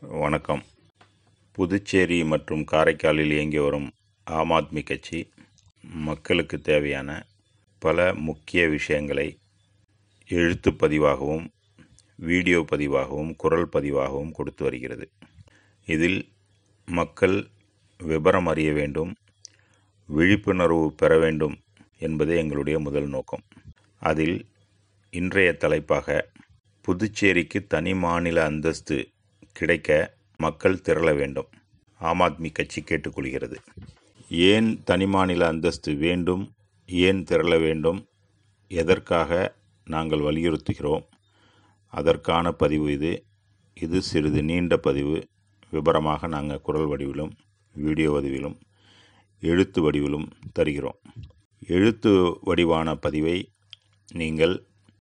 வணக்கம் புதுச்சேரி மற்றும் காரைக்காலில் இயங்கி வரும் ஆம் ஆத்மி கட்சி மக்களுக்கு தேவையான பல முக்கிய விஷயங்களை எழுத்து பதிவாகவும் வீடியோ பதிவாகவும் குரல் பதிவாகவும் கொடுத்து வருகிறது இதில் மக்கள் விபரம் அறிய வேண்டும் விழிப்புணர்வு பெற வேண்டும் என்பதே எங்களுடைய முதல் நோக்கம் அதில் இன்றைய தலைப்பாக புதுச்சேரிக்கு தனி மாநில அந்தஸ்து கிடைக்க மக்கள் திரள வேண்டும் ஆம் ஆத்மி கட்சி கேட்டுக்கொள்கிறது ஏன் தனி மாநில அந்தஸ்து வேண்டும் ஏன் திரள வேண்டும் எதற்காக நாங்கள் வலியுறுத்துகிறோம் அதற்கான பதிவு இது இது சிறிது நீண்ட பதிவு விபரமாக நாங்கள் குரல் வடிவிலும் வீடியோ வடிவிலும் எழுத்து வடிவிலும் தருகிறோம் எழுத்து வடிவான பதிவை நீங்கள்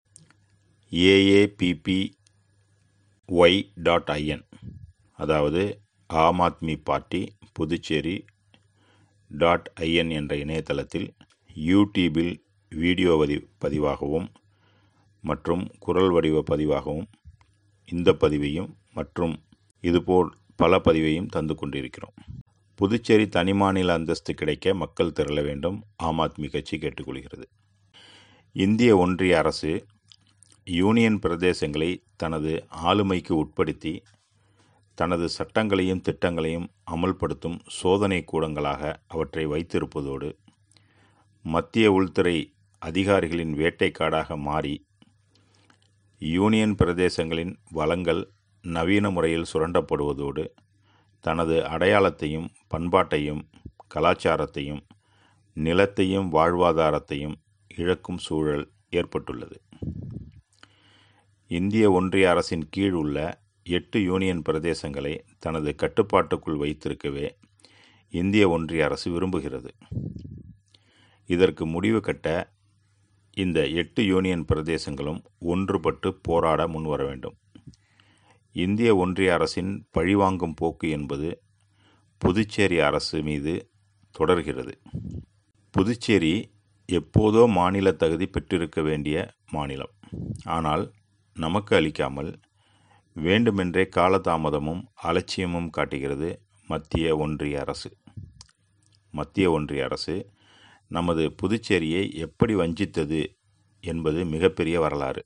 ஏஏபிபி ஒய் டாட் ஐஎன் அதாவது Aam Aadmi party Puducherry dot IN என்ற இணையதளத்தில் யூடியூபில் வீடியோ வதி பதிவாகவும் மற்றும் குரல் வடிவ பதிவாகவும் இந்த பதிவையும் மற்றும் இதுபோல் பல பதிவையும் தந்து கொண்டிருக்கிறோம் புதுச்சேரி தனிமாநில அந்தஸ்து கிடைக்க மக்கள் திரள வேண்டும் ஆம் ஆத்மி கட்சி கேட்டுக்கொள்கிறது இந்திய ஒன்றிய அரசு யூனியன் பிரதேசங்களை தனது ஆளுமைக்கு உட்படுத்தி தனது சட்டங்களையும் திட்டங்களையும் அமல்படுத்தும் சோதனை கூடங்களாக அவற்றை வைத்திருப்பதோடு மத்திய உள்துறை அதிகாரிகளின் வேட்டைக்காடாக மாறி யூனியன் பிரதேசங்களின் வளங்கள் நவீன முறையில் சுரண்டப்படுவதோடு தனது அடையாளத்தையும் பண்பாட்டையும் கலாச்சாரத்தையும் நிலத்தையும் வாழ்வாதாரத்தையும் இழக்கும் சூழல் ஏற்பட்டுள்ளது இந்திய ஒன்றிய அரசின் கீழ் உள்ள எட்டு யூனியன் பிரதேசங்களை தனது கட்டுப்பாட்டுக்குள் வைத்திருக்கவே இந்திய ஒன்றிய அரசு விரும்புகிறது இதற்கு முடிவு கட்ட இந்த எட்டு யூனியன் பிரதேசங்களும் ஒன்றுபட்டு போராட முன்வர வேண்டும் இந்திய ஒன்றிய அரசின் பழிவாங்கும் போக்கு என்பது புதுச்சேரி அரசு மீது தொடர்கிறது புதுச்சேரி எப்போதோ மாநில தகுதி பெற்றிருக்க வேண்டிய மாநிலம் ஆனால் நமக்கு அளிக்காமல் வேண்டுமென்றே காலதாமதமும் அலட்சியமும் காட்டுகிறது மத்திய ஒன்றிய அரசு மத்திய ஒன்றிய அரசு நமது புதுச்சேரியை எப்படி வஞ்சித்தது என்பது மிகப்பெரிய வரலாறு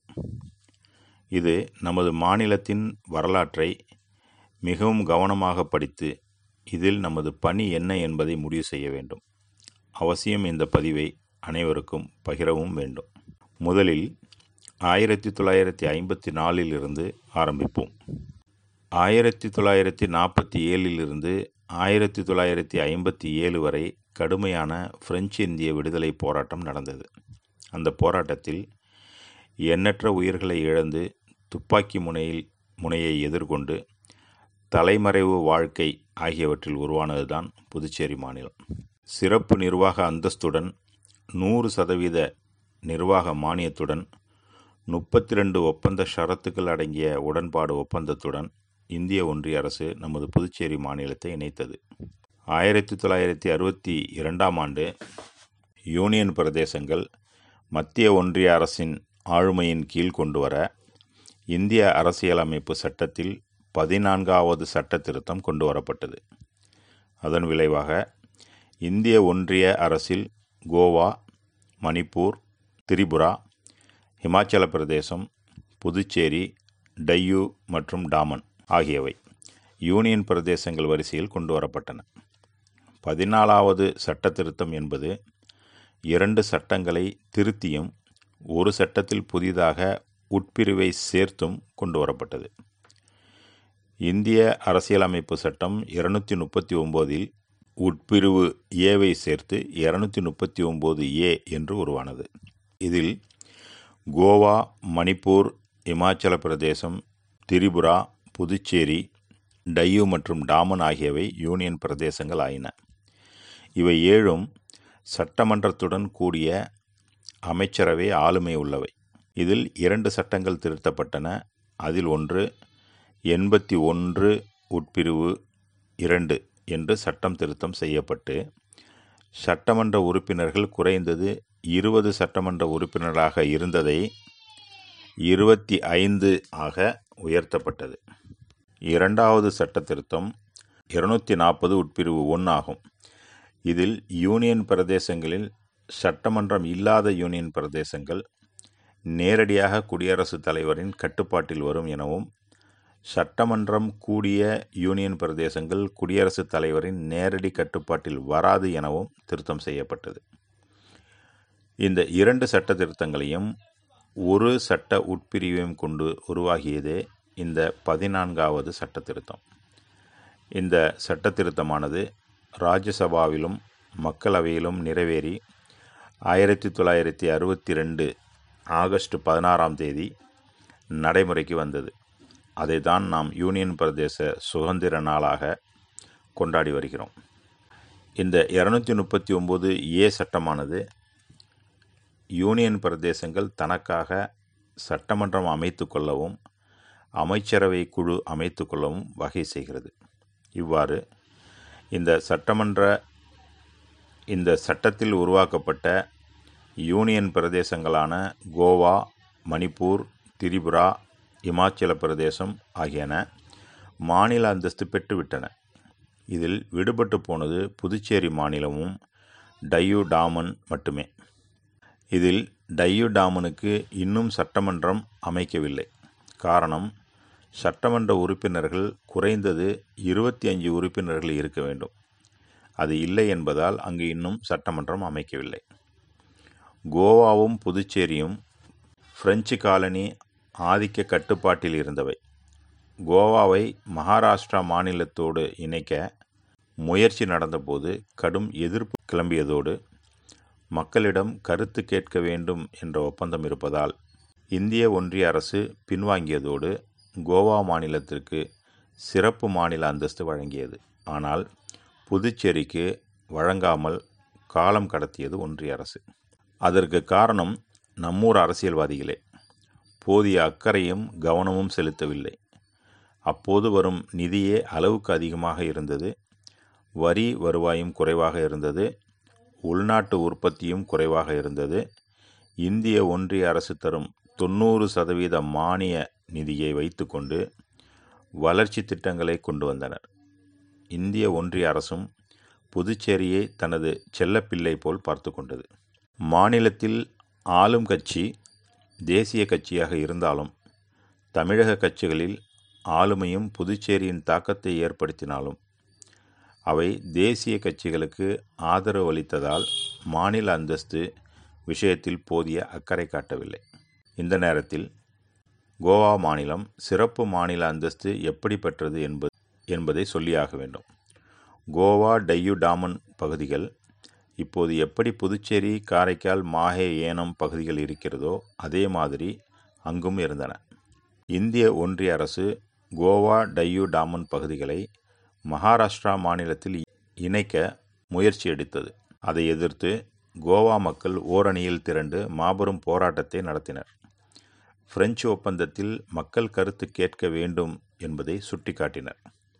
இது நமது மாநிலத்தின் வரலாற்றை மிகவும் கவனமாக படித்து இதில் நமது பணி என்ன என்பதை முடிவு செய்ய வேண்டும் அவசியம் இந்த பதிவை அனைவருக்கும் பகிரவும் வேண்டும் முதலில் ஆயிரத்தி தொள்ளாயிரத்தி ஐம்பத்தி நாலிலிருந்து ஆரம்பிப்போம் ஆயிரத்தி தொள்ளாயிரத்தி நாற்பத்தி ஏழிலிருந்து ஆயிரத்தி தொள்ளாயிரத்தி ஐம்பத்தி ஏழு வரை கடுமையான பிரெஞ்சு இந்திய விடுதலை போராட்டம் நடந்தது அந்த போராட்டத்தில் எண்ணற்ற உயிர்களை இழந்து துப்பாக்கி முனையில் முனையை எதிர்கொண்டு தலைமறைவு வாழ்க்கை ஆகியவற்றில் உருவானதுதான் புதுச்சேரி மாநிலம் சிறப்பு நிர்வாக அந்தஸ்துடன் நூறு சதவீத நிர்வாக மானியத்துடன் முப்பத்தி ரெண்டு ஒப்பந்த ஷரத்துக்கள் அடங்கிய உடன்பாடு ஒப்பந்தத்துடன் இந்திய ஒன்றிய அரசு நமது புதுச்சேரி மாநிலத்தை இணைத்தது ஆயிரத்தி தொள்ளாயிரத்தி அறுபத்தி இரண்டாம் ஆண்டு யூனியன் பிரதேசங்கள் மத்திய ஒன்றிய அரசின் ஆளுமையின் கீழ் கொண்டு வர இந்திய அரசியலமைப்பு சட்டத்தில் பதினான்காவது சட்ட திருத்தம் கொண்டு வரப்பட்டது அதன் விளைவாக இந்திய ஒன்றிய அரசில் கோவா மணிப்பூர் திரிபுரா இமாச்சல பிரதேசம் புதுச்சேரி டையூ மற்றும் டாமன் ஆகியவை யூனியன் பிரதேசங்கள் வரிசையில் கொண்டு வரப்பட்டன பதினாலாவது சட்ட திருத்தம் என்பது இரண்டு சட்டங்களை திருத்தியும் ஒரு சட்டத்தில் புதிதாக உட்பிரிவை சேர்த்தும் கொண்டு வரப்பட்டது இந்திய அரசியலமைப்பு சட்டம் இருநூற்றி முப்பத்தி ஒம்போதில் உட்பிரிவு ஏவை சேர்த்து இருநூற்றி முப்பத்தி ஒம்பது ஏ என்று உருவானது இதில் கோவா மணிப்பூர் இமாச்சல பிரதேசம் திரிபுரா புதுச்சேரி டையூ மற்றும் டாமன் ஆகியவை யூனியன் பிரதேசங்கள் ஆயின இவை ஏழும் சட்டமன்றத்துடன் கூடிய அமைச்சரவை ஆளுமை உள்ளவை இதில் இரண்டு சட்டங்கள் திருத்தப்பட்டன அதில் ஒன்று எண்பத்தி ஒன்று உட்பிரிவு இரண்டு என்று சட்டம் திருத்தம் செய்யப்பட்டு சட்டமன்ற உறுப்பினர்கள் குறைந்தது இருபது சட்டமன்ற உறுப்பினராக இருந்ததை இருபத்தி ஐந்து ஆக உயர்த்தப்பட்டது இரண்டாவது சட்ட திருத்தம் இருநூற்றி நாற்பது உட்பிரிவு ஒன்று ஆகும் இதில் யூனியன் பிரதேசங்களில் சட்டமன்றம் இல்லாத யூனியன் பிரதேசங்கள் நேரடியாக குடியரசுத் தலைவரின் கட்டுப்பாட்டில் வரும் எனவும் சட்டமன்றம் கூடிய யூனியன் பிரதேசங்கள் குடியரசுத் தலைவரின் நேரடி கட்டுப்பாட்டில் வராது எனவும் திருத்தம் செய்யப்பட்டது இந்த இரண்டு சட்ட திருத்தங்களையும் ஒரு சட்ட உட்பிரிவையும் கொண்டு உருவாகியதே இந்த பதினான்காவது சட்ட திருத்தம் இந்த சட்ட திருத்தமானது ராஜ்யசபாவிலும் மக்களவையிலும் நிறைவேறி ஆயிரத்தி தொள்ளாயிரத்தி அறுபத்தி ரெண்டு ஆகஸ்ட் பதினாறாம் தேதி நடைமுறைக்கு வந்தது அதை தான் நாம் யூனியன் பிரதேச சுதந்திர நாளாக கொண்டாடி வருகிறோம் இந்த இரநூத்தி முப்பத்தி ஒம்பது ஏ சட்டமானது யூனியன் பிரதேசங்கள் தனக்காக சட்டமன்றம் அமைத்து கொள்ளவும் அமைச்சரவை குழு அமைத்து கொள்ளவும் வகை செய்கிறது இவ்வாறு இந்த சட்டமன்ற இந்த சட்டத்தில் உருவாக்கப்பட்ட யூனியன் பிரதேசங்களான கோவா மணிப்பூர் திரிபுரா இமாச்சல பிரதேசம் ஆகியன மாநில அந்தஸ்து பெற்றுவிட்டன இதில் விடுபட்டு போனது புதுச்சேரி மாநிலமும் டையூ டாமன் மட்டுமே இதில் டையூ டாமனுக்கு இன்னும் சட்டமன்றம் அமைக்கவில்லை காரணம் சட்டமன்ற உறுப்பினர்கள் குறைந்தது இருபத்தி அஞ்சு உறுப்பினர்கள் இருக்க வேண்டும் அது இல்லை என்பதால் அங்கு இன்னும் சட்டமன்றம் அமைக்கவில்லை கோவாவும் புதுச்சேரியும் பிரெஞ்சு காலனி ஆதிக்க கட்டுப்பாட்டில் இருந்தவை கோவாவை மகாராஷ்டிரா மாநிலத்தோடு இணைக்க முயற்சி நடந்தபோது கடும் எதிர்ப்பு கிளம்பியதோடு மக்களிடம் கருத்து கேட்க வேண்டும் என்ற ஒப்பந்தம் இருப்பதால் இந்திய ஒன்றிய அரசு பின்வாங்கியதோடு கோவா மாநிலத்திற்கு சிறப்பு மாநில அந்தஸ்து வழங்கியது ஆனால் புதுச்சேரிக்கு வழங்காமல் காலம் கடத்தியது ஒன்றிய அரசு அதற்கு காரணம் நம்மூர் அரசியல்வாதிகளே போதிய அக்கறையும் கவனமும் செலுத்தவில்லை அப்போது வரும் நிதியே அளவுக்கு அதிகமாக இருந்தது வரி வருவாயும் குறைவாக இருந்தது உள்நாட்டு உற்பத்தியும் குறைவாக இருந்தது இந்திய ஒன்றிய அரசு தரும் தொண்ணூறு சதவீத மானிய நிதியை வைத்துக்கொண்டு வளர்ச்சி திட்டங்களை கொண்டு வந்தனர் இந்திய ஒன்றிய அரசும் புதுச்சேரியை தனது செல்லப்பிள்ளை போல் பார்த்து கொண்டது மாநிலத்தில் ஆளும் கட்சி தேசிய கட்சியாக இருந்தாலும் தமிழக கட்சிகளில் ஆளுமையும் புதுச்சேரியின் தாக்கத்தை ஏற்படுத்தினாலும் அவை தேசிய கட்சிகளுக்கு ஆதரவு அளித்ததால் மாநில அந்தஸ்து விஷயத்தில் போதிய அக்கறை காட்டவில்லை இந்த நேரத்தில் கோவா மாநிலம் சிறப்பு மாநில அந்தஸ்து எப்படி பெற்றது என்பது என்பதை சொல்லியாக வேண்டும் கோவா டையூ டாமன் பகுதிகள் இப்போது எப்படி புதுச்சேரி காரைக்கால் மாஹே ஏனம் பகுதிகள் இருக்கிறதோ அதே மாதிரி அங்கும் இருந்தன இந்திய ஒன்றிய அரசு கோவா டையூ டாமன் பகுதிகளை மகாராஷ்டிரா மாநிலத்தில் இணைக்க முயற்சி எடுத்தது அதை எதிர்த்து கோவா மக்கள் ஓரணியில் திரண்டு மாபெரும் போராட்டத்தை நடத்தினர் பிரெஞ்சு ஒப்பந்தத்தில் மக்கள் கருத்து கேட்க வேண்டும் என்பதை சுட்டிக்காட்டினர்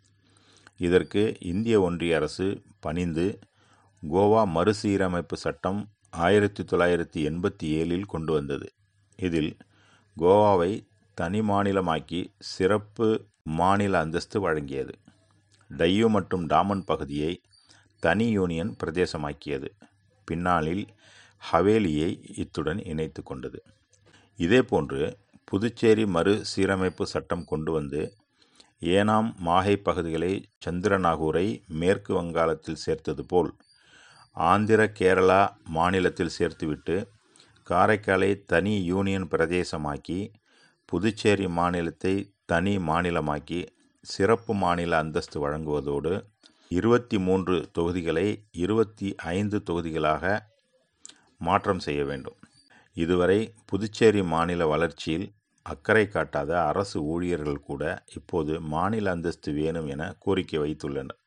இதற்கு இந்திய ஒன்றிய அரசு பணிந்து கோவா மறுசீரமைப்பு சட்டம் ஆயிரத்தி தொள்ளாயிரத்தி எண்பத்தி ஏழில் கொண்டு வந்தது இதில் கோவாவை தனி மாநிலமாக்கி சிறப்பு மாநில அந்தஸ்து வழங்கியது டையூ மற்றும் டாமன் பகுதியை தனி யூனியன் பிரதேசமாக்கியது பின்னாளில் ஹவேலியை இத்துடன் இணைத்து கொண்டது இதேபோன்று புதுச்சேரி மறு சீரமைப்பு சட்டம் கொண்டு வந்து ஏனாம் மாஹே பகுதிகளை சந்திரநாகூரை மேற்கு வங்காளத்தில் சேர்த்தது போல் ஆந்திர கேரளா மாநிலத்தில் சேர்த்துவிட்டு காரைக்காலை தனி யூனியன் பிரதேசமாக்கி புதுச்சேரி மாநிலத்தை தனி மாநிலமாக்கி சிறப்பு மாநில அந்தஸ்து வழங்குவதோடு இருபத்தி மூன்று தொகுதிகளை இருபத்தி ஐந்து தொகுதிகளாக மாற்றம் செய்ய வேண்டும் இதுவரை புதுச்சேரி மாநில வளர்ச்சியில் அக்கறை காட்டாத அரசு ஊழியர்கள் கூட இப்போது மாநில அந்தஸ்து வேணும் என கோரிக்கை வைத்துள்ளனர்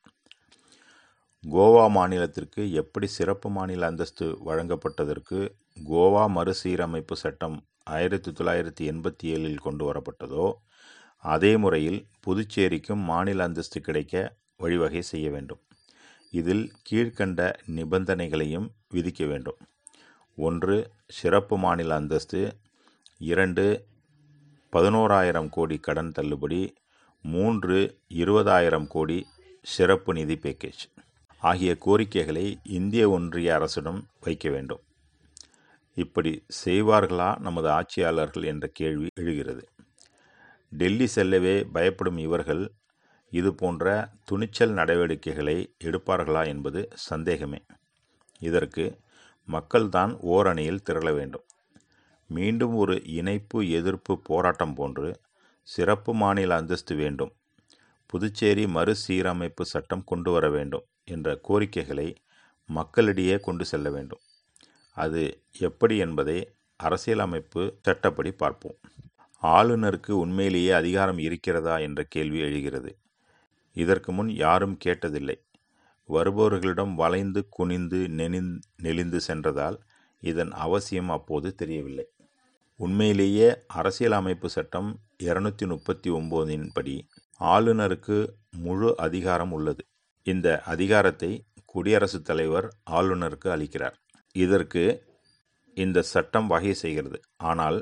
கோவா மாநிலத்திற்கு எப்படி சிறப்பு மாநில அந்தஸ்து வழங்கப்பட்டதற்கு கோவா மறுசீரமைப்பு சட்டம் ஆயிரத்தி தொள்ளாயிரத்தி எண்பத்தி ஏழில் கொண்டு வரப்பட்டதோ அதே முறையில் புதுச்சேரிக்கும் மாநில அந்தஸ்து கிடைக்க வழிவகை செய்ய வேண்டும் இதில் கீழ்கண்ட நிபந்தனைகளையும் விதிக்க வேண்டும் ஒன்று சிறப்பு மாநில அந்தஸ்து இரண்டு பதினோராயிரம் கோடி கடன் தள்ளுபடி மூன்று இருபதாயிரம் கோடி சிறப்பு நிதி பேக்கேஜ் ஆகிய கோரிக்கைகளை இந்திய ஒன்றிய அரசிடம் வைக்க வேண்டும் இப்படி செய்வார்களா நமது ஆட்சியாளர்கள் என்ற கேள்வி எழுகிறது டெல்லி செல்லவே பயப்படும் இவர்கள் இது போன்ற துணிச்சல் நடவடிக்கைகளை எடுப்பார்களா என்பது சந்தேகமே இதற்கு மக்கள்தான் ஓரணியில் திரள வேண்டும் மீண்டும் ஒரு இணைப்பு எதிர்ப்பு போராட்டம் போன்று சிறப்பு மாநில அந்தஸ்து வேண்டும் புதுச்சேரி மறுசீரமைப்பு சட்டம் கொண்டு வர வேண்டும் என்ற கோரிக்கைகளை மக்களிடையே கொண்டு செல்ல வேண்டும் அது எப்படி என்பதை அரசியலமைப்பு சட்டப்படி பார்ப்போம் ஆளுநருக்கு உண்மையிலேயே அதிகாரம் இருக்கிறதா என்ற கேள்வி எழுகிறது இதற்கு முன் யாரும் கேட்டதில்லை வருபவர்களிடம் வளைந்து குனிந்து நெனிந் நெளிந்து சென்றதால் இதன் அவசியம் அப்போது தெரியவில்லை உண்மையிலேயே அரசியலமைப்பு சட்டம் இருநூத்தி முப்பத்தி ஒம்போதின் படி ஆளுநருக்கு முழு அதிகாரம் உள்ளது இந்த அதிகாரத்தை குடியரசுத் தலைவர் ஆளுநருக்கு அளிக்கிறார் இதற்கு இந்த சட்டம் வகை செய்கிறது ஆனால்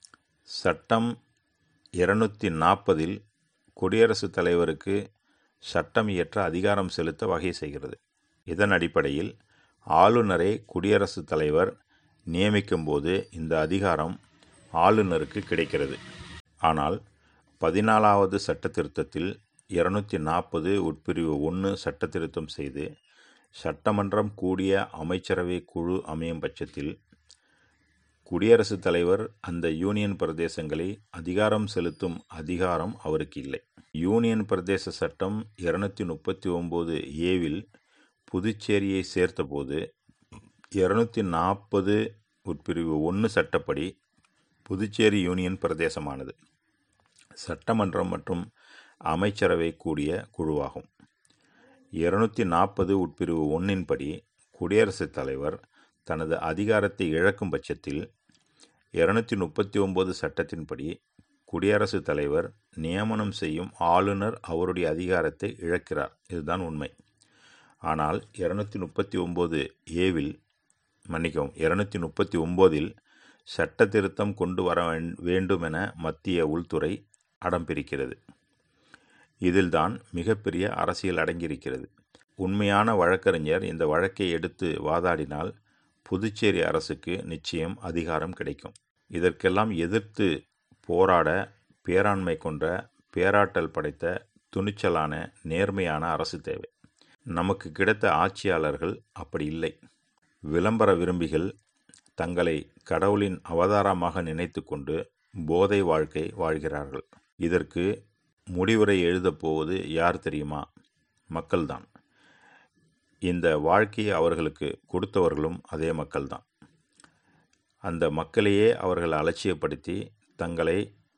சட்டம் இருநூத்தி நாற்பதில் குடியரசுத் தலைவருக்கு சட்டம் இயற்ற அதிகாரம் செலுத்த வகை செய்கிறது இதன் அடிப்படையில் ஆளுநரை குடியரசுத் தலைவர் நியமிக்கும்போது இந்த அதிகாரம் ஆளுநருக்கு கிடைக்கிறது ஆனால் பதினாலாவது சட்ட திருத்தத்தில் இருநூத்தி நாற்பது உட்பிரிவு ஒன்று சட்ட திருத்தம் செய்து சட்டமன்றம் கூடிய அமைச்சரவை குழு அமையும் பட்சத்தில் குடியரசுத் தலைவர் அந்த யூனியன் பிரதேசங்களை அதிகாரம் செலுத்தும் அதிகாரம் அவருக்கு இல்லை யூனியன் பிரதேச சட்டம் இருநூத்தி முப்பத்தி ஒம்பது ஏவில் புதுச்சேரியை சேர்த்தபோது இருநூத்தி நாற்பது உட்பிரிவு ஒன்று சட்டப்படி புதுச்சேரி யூனியன் பிரதேசமானது சட்டமன்றம் மற்றும் அமைச்சரவை கூடிய குழுவாகும் இருநூத்தி நாற்பது உட்பிரிவு ஒன்றின்படி குடியரசுத் தலைவர் தனது அதிகாரத்தை இழக்கும் பட்சத்தில் இருநூத்தி முப்பத்தி ஒன்பது சட்டத்தின்படி குடியரசுத் தலைவர் நியமனம் செய்யும் ஆளுநர் அவருடைய அதிகாரத்தை இழக்கிறார் இதுதான் உண்மை ஆனால் இருநூத்தி முப்பத்தி ஒம்பது ஏவில் மன்னிக்கவும் இருநூத்தி முப்பத்தி ஒம்போதில் சட்ட திருத்தம் கொண்டு வர வேண்டும் என மத்திய உள்துறை அடம் பிரிக்கிறது இதில்தான் மிகப்பெரிய அரசியல் அடங்கியிருக்கிறது உண்மையான வழக்கறிஞர் இந்த வழக்கை எடுத்து வாதாடினால் புதுச்சேரி அரசுக்கு நிச்சயம் அதிகாரம் கிடைக்கும் இதற்கெல்லாம் எதிர்த்து போராட பேராண்மை கொண்ட பேராற்றல் படைத்த துணிச்சலான நேர்மையான அரசு தேவை நமக்கு கிடைத்த ஆட்சியாளர்கள் அப்படி இல்லை விளம்பர விரும்பிகள் தங்களை கடவுளின் அவதாரமாக நினைத்து கொண்டு போதை வாழ்க்கை வாழ்கிறார்கள் இதற்கு முடிவுரை எழுதப் போவது யார் தெரியுமா மக்கள்தான் இந்த வாழ்க்கையை அவர்களுக்கு கொடுத்தவர்களும் அதே மக்கள்தான் அந்த மக்களையே அவர்கள் அலட்சியப்படுத்தி தங்களை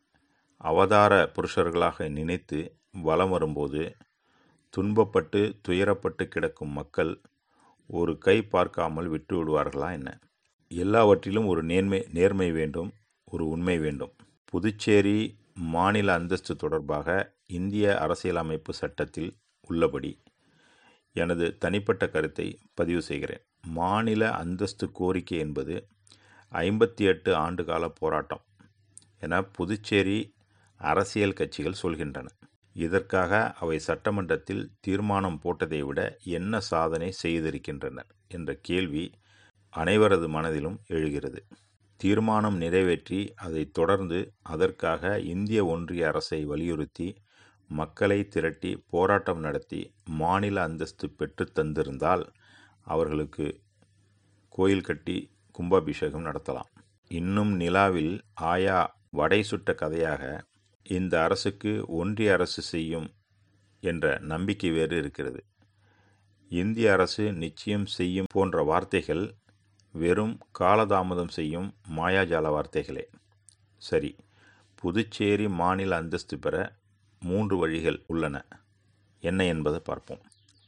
அவதார புருஷர்களாக நினைத்து வலம் வரும்போது துன்பப்பட்டு துயரப்பட்டு கிடக்கும் மக்கள் ஒரு கை பார்க்காமல் விட்டு விடுவார்களா என்ன எல்லாவற்றிலும் ஒரு நேர்மை நேர்மை வேண்டும் ஒரு உண்மை வேண்டும் புதுச்சேரி மாநில அந்தஸ்து தொடர்பாக இந்திய அரசியலமைப்பு சட்டத்தில் உள்ளபடி எனது தனிப்பட்ட கருத்தை பதிவு செய்கிறேன் மாநில அந்தஸ்து கோரிக்கை என்பது ஐம்பத்தி எட்டு ஆண்டுகால போராட்டம் என புதுச்சேரி அரசியல் கட்சிகள் சொல்கின்றன இதற்காக அவை சட்டமன்றத்தில் தீர்மானம் போட்டதை விட என்ன சாதனை செய்திருக்கின்றனர் என்ற கேள்வி அனைவரது மனதிலும் எழுகிறது தீர்மானம் நிறைவேற்றி அதைத் தொடர்ந்து அதற்காக இந்திய ஒன்றிய அரசை வலியுறுத்தி மக்களை திரட்டி போராட்டம் நடத்தி மாநில அந்தஸ்து பெற்று தந்திருந்தால் அவர்களுக்கு கோயில் கட்டி கும்பாபிஷேகம் நடத்தலாம் இன்னும் நிலாவில் ஆயா வடை சுட்ட கதையாக இந்த அரசுக்கு ஒன்றிய அரசு செய்யும் என்ற நம்பிக்கை வேறு இருக்கிறது இந்திய அரசு நிச்சயம் செய்யும் போன்ற வார்த்தைகள் வெறும் காலதாமதம் செய்யும் மாயாஜால வார்த்தைகளே சரி புதுச்சேரி மாநில அந்தஸ்து பெற மூன்று வழிகள் உள்ளன என்ன என்பதை பார்ப்போம்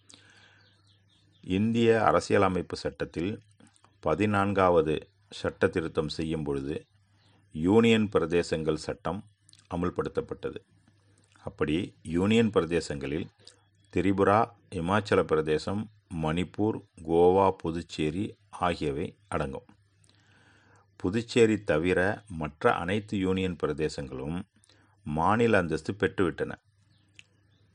இந்திய அரசியலமைப்பு சட்டத்தில் பதினான்காவது சட்ட திருத்தம் செய்யும் பொழுது யூனியன் பிரதேசங்கள் சட்டம் அமுல்படுத்தப்பட்டது அப்படி யூனியன் பிரதேசங்களில் திரிபுரா இமாச்சல பிரதேசம் மணிப்பூர் கோவா புதுச்சேரி ஆகியவை அடங்கும் புதுச்சேரி தவிர மற்ற அனைத்து யூனியன் பிரதேசங்களும் மாநில அந்தஸ்து பெற்றுவிட்டன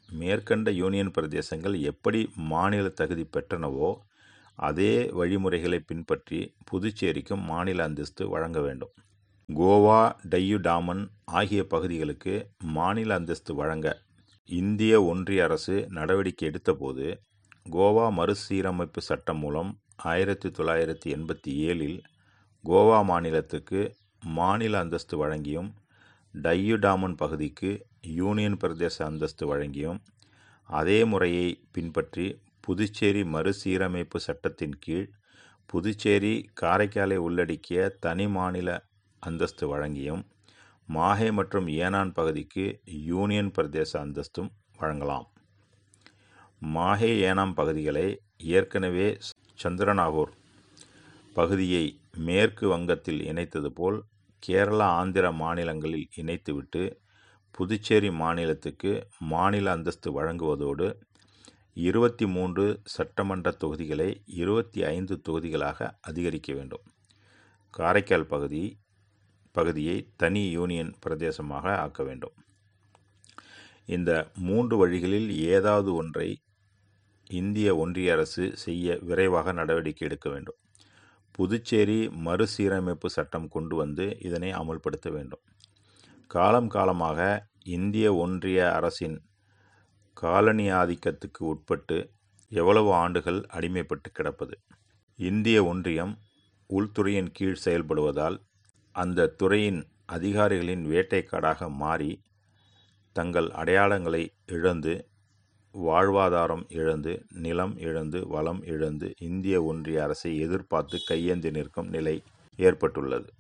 மேற்கண்ட யூனியன் பிரதேசங்கள் எப்படி மாநில தகுதி பெற்றனவோ அதே வழிமுறைகளை பின்பற்றி புதுச்சேரிக்கும் மாநில அந்தஸ்து வழங்க வேண்டும் கோவா டையு டாமன் ஆகிய பகுதிகளுக்கு மாநில அந்தஸ்து வழங்க இந்திய ஒன்றிய அரசு நடவடிக்கை எடுத்தபோது கோவா மறுசீரமைப்பு சட்டம் மூலம் ஆயிரத்தி தொள்ளாயிரத்தி எண்பத்தி ஏழில் கோவா மாநிலத்துக்கு மாநில அந்தஸ்து வழங்கியும் டையு டாமன் பகுதிக்கு யூனியன் பிரதேச அந்தஸ்து வழங்கியும் அதே முறையை பின்பற்றி புதுச்சேரி மறுசீரமைப்பு சட்டத்தின் கீழ் புதுச்சேரி காரைக்காலை உள்ளடக்கிய தனி மாநில அந்தஸ்து வழங்கியும் மாஹே மற்றும் ஏனான் பகுதிக்கு யூனியன் பிரதேச அந்தஸ்தும் வழங்கலாம் மாஹே ஏனாம் பகுதிகளை ஏற்கனவே சந்திரநாகூர் பகுதியை மேற்கு வங்கத்தில் இணைத்தது போல் கேரளா ஆந்திர மாநிலங்களில் இணைத்துவிட்டு புதுச்சேரி மாநிலத்துக்கு மாநில அந்தஸ்து வழங்குவதோடு இருபத்தி மூன்று சட்டமன்ற தொகுதிகளை இருபத்தி ஐந்து தொகுதிகளாக அதிகரிக்க வேண்டும் காரைக்கால் பகுதி பகுதியை தனி யூனியன் பிரதேசமாக ஆக்க வேண்டும் இந்த மூன்று வழிகளில் ஏதாவது ஒன்றை இந்திய ஒன்றிய அரசு செய்ய விரைவாக நடவடிக்கை எடுக்க வேண்டும் புதுச்சேரி மறுசீரமைப்பு சட்டம் கொண்டு வந்து இதனை அமுல்படுத்த வேண்டும் காலம் காலமாக இந்திய ஒன்றிய அரசின் காலனி ஆதிக்கத்துக்கு உட்பட்டு எவ்வளவு ஆண்டுகள் அடிமைப்பட்டு கிடப்பது இந்திய ஒன்றியம் உள்துறையின் கீழ் செயல்படுவதால் அந்த துறையின் அதிகாரிகளின் வேட்டைக்காடாக மாறி தங்கள் அடையாளங்களை இழந்து வாழ்வாதாரம் இழந்து நிலம் இழந்து வளம் இழந்து இந்திய ஒன்றிய அரசை எதிர்பார்த்து கையேந்தி நிற்கும் நிலை ஏற்பட்டுள்ளது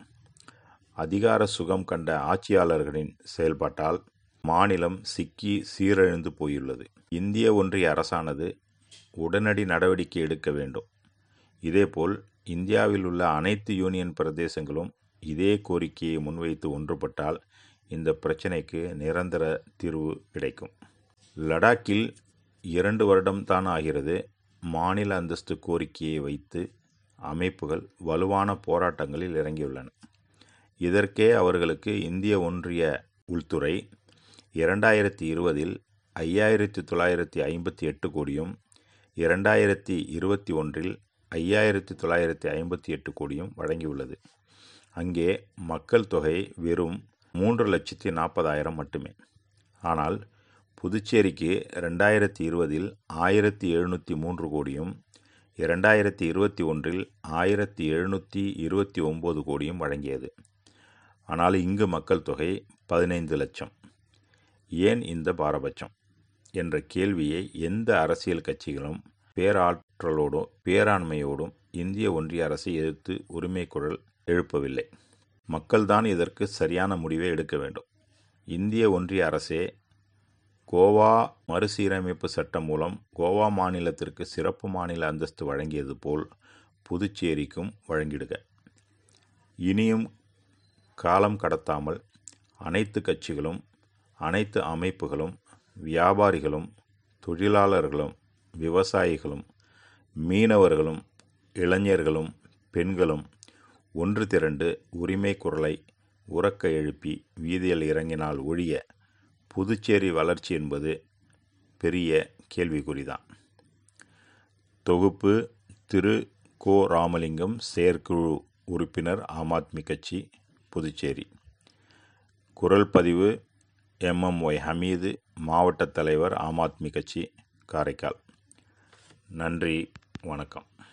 அதிகார சுகம் கண்ட ஆட்சியாளர்களின் செயல்பாட்டால் மாநிலம் சிக்கி சீரழிந்து போயுள்ளது இந்திய ஒன்றிய அரசானது உடனடி நடவடிக்கை எடுக்க வேண்டும் இதேபோல் இந்தியாவில் உள்ள அனைத்து யூனியன் பிரதேசங்களும் இதே கோரிக்கையை முன்வைத்து ஒன்றுபட்டால் இந்த பிரச்சினைக்கு நிரந்தர தீர்வு கிடைக்கும் லடாக்கில் இரண்டு வருடம் தான் ஆகிறது மாநில அந்தஸ்து கோரிக்கையை வைத்து அமைப்புகள் வலுவான போராட்டங்களில் இறங்கியுள்ளன இதற்கே அவர்களுக்கு இந்திய ஒன்றிய உள்துறை இரண்டாயிரத்தி இருபதில் ஐயாயிரத்தி தொள்ளாயிரத்தி ஐம்பத்தி எட்டு கோடியும் இரண்டாயிரத்தி இருபத்தி ஒன்றில் ஐயாயிரத்தி தொள்ளாயிரத்தி ஐம்பத்தி எட்டு கோடியும் வழங்கியுள்ளது அங்கே மக்கள் தொகை வெறும் மூன்று லட்சத்தி நாற்பதாயிரம் மட்டுமே ஆனால் புதுச்சேரிக்கு ரெண்டாயிரத்தி இருபதில் ஆயிரத்தி எழுநூற்றி மூன்று கோடியும் இரண்டாயிரத்தி இருபத்தி ஒன்றில் ஆயிரத்தி எழுநூற்றி இருபத்தி ஒம்பது கோடியும் வழங்கியது ஆனால் இங்கு மக்கள் தொகை பதினைந்து லட்சம் ஏன் இந்த பாரபட்சம் என்ற கேள்வியை எந்த அரசியல் கட்சிகளும் பேராற்றலோடும் பேராண்மையோடும் இந்திய ஒன்றிய அரசை எதிர்த்து உரிமை குரல் எழுப்பவில்லை மக்கள்தான் இதற்கு சரியான முடிவை எடுக்க வேண்டும் இந்திய ஒன்றிய அரசே கோவா மறுசீரமைப்பு சட்டம் மூலம் கோவா மாநிலத்திற்கு சிறப்பு மாநில அந்தஸ்து வழங்கியது போல் புதுச்சேரிக்கும் வழங்கிடுக இனியும் காலம் கடத்தாமல் அனைத்து கட்சிகளும் அனைத்து அமைப்புகளும் வியாபாரிகளும் தொழிலாளர்களும் விவசாயிகளும் மீனவர்களும் இளைஞர்களும் பெண்களும் ஒன்று திரண்டு உரிமை குரலை உறக்க எழுப்பி வீதியில் இறங்கினால் ஒழிய புதுச்சேரி வளர்ச்சி என்பது பெரிய கேள்விக்குறிதான் தொகுப்பு திரு கோ ராமலிங்கம் செயற்குழு உறுப்பினர் ஆம் ஆத்மி கட்சி புதுச்சேரி குரல் பதிவு எம்எம்ஒய் ஹமீது மாவட்ட தலைவர் ஆம் ஆத்மி கட்சி காரைக்கால் நன்றி வணக்கம்